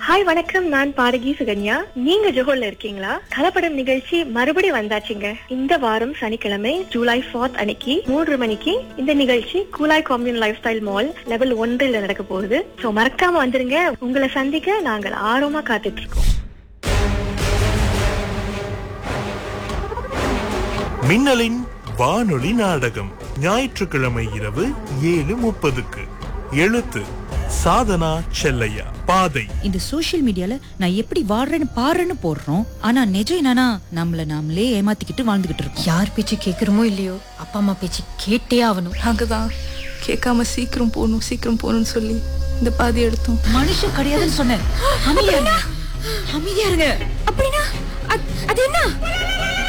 hi வணக்கம் நான் பாடகி சுகன்யா நீங்க ஜோஹர்ல இருக்கீங்களா கலப்படம் நிகழ்ச்சி மறுபடி வந்தாச்சுங்க இந்த வாரம் சனிக்கிழமை ஜூலை 4th அன்னைக்கு மூன்று மணிக்கு இந்த நிகழ்ச்சி கூலாய் காம்யூன் லைஃப் ஸ்டைல் மால் லெவல் ஒன்றில் நடக்க போகுது சோ மறக்காம வந்துருங்க உங்களை சந்திக்க நாங்கள் ஆர்வமா காத்துட்டு இருக்கோம் மின்னலின் வானொலி நாடகம் ஞாயிற்றுக்கிழமை இரவு ஏழு முப்பதுக்கு எழுத்து சாதனா செல்லையா பாதை இந்த சோஷியல் மீடியால நான் எப்படி வாழ்றேன்னு பாடுறேன்னு போடுறோம் ஆனா நிஜம் என்னன்னா நம்மள நாமளே ஏமாத்திக்கிட்டு வாழ்ந்துகிட்டு இருக்கோம் யார் பேச்சு கேட்குறோமோ இல்லையோ அப்பா அம்மா பேச்சு கேட்டே ஆகணும் நாங்கள் தான் கேட்காம சீக்கிரம் போகணும் சீக்கிரம் போகணும்னு சொல்லி இந்த பாதி எடுத்தோம் மனுஷன் கிடையாதுன்னு சொன்னேன் அமைதியா இருங்க அமைதியா இருங்க அப்படின்னா அது என்ன